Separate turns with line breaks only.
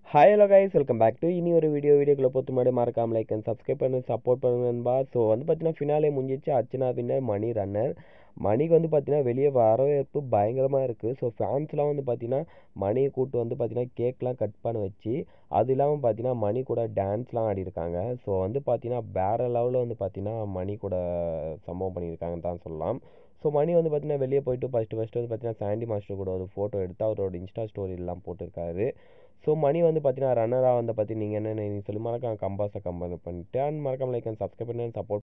hi hello guys welcome back to இனி ஒரு video வீடியோக்குள்ள பொறுத்து முன்னாடி மறக்காம லைக் அண்ட் சப்ஸ்கிரைப் பண்ணி சப்போர்ட் பண்ணுங்க நண்பா ஸோ வந்து பார்த்தீங்கன்னா ஃபினாலே முடிஞ்சிச்சு அர்ச்சனா வின்னர் மணி ரன்னர் மணிக்கு வந்து பார்த்தீங்கன்னா வெளியே வரவேற்பு பயங்கரமாக இருக்குது ஸோ ஃபேன்ஸ்லாம் வந்து பார்த்தீங்கன்னா மணியை கூப்பிட்டு வந்து பார்த்தீங்கன்னா கேக்லாம் கட் பண்ண வச்சு அது இல்லாமல் பார்த்தீங்கன்னா மணி கூட டான்ஸ்லாம் ஆடிருக்காங்க ஸோ வந்து பார்த்தீங்கன்னா வேறு லெவலில் வந்து பார்த்தீங்கன்னா மணி கூட சம்பவம் பண்ணியிருக்காங்கன்னு தான் சொல்லலாம் ஸோ மணி வந்து பார்த்தீங்கன்னா வெளியே போயிட்டு ஃபஸ்ட்டு ஃபஸ்ட்டு வந்து பார்த்தீங்கன்னா சாண்டி மாஸ்டர் கூட ஒரு ஃபோட்டோ எடுத்து அவரோட இன்ஸ்டா ஸ்டோரிலாம் போட்டிருக்காரு ஸோ மணி வந்து பார்த்தீங்கன்னா ரன்னராக வந்து பற்றி நீங்கள் என்ன நீங்கள் சொல்லி மறக்காம கம்பாஸை கம்பேர் பண்ணிட்டு அண்ட் மறக்காம லைக் அண்ட் சப்ஸ்கிரைப் பண்ணி சப்போர்ட்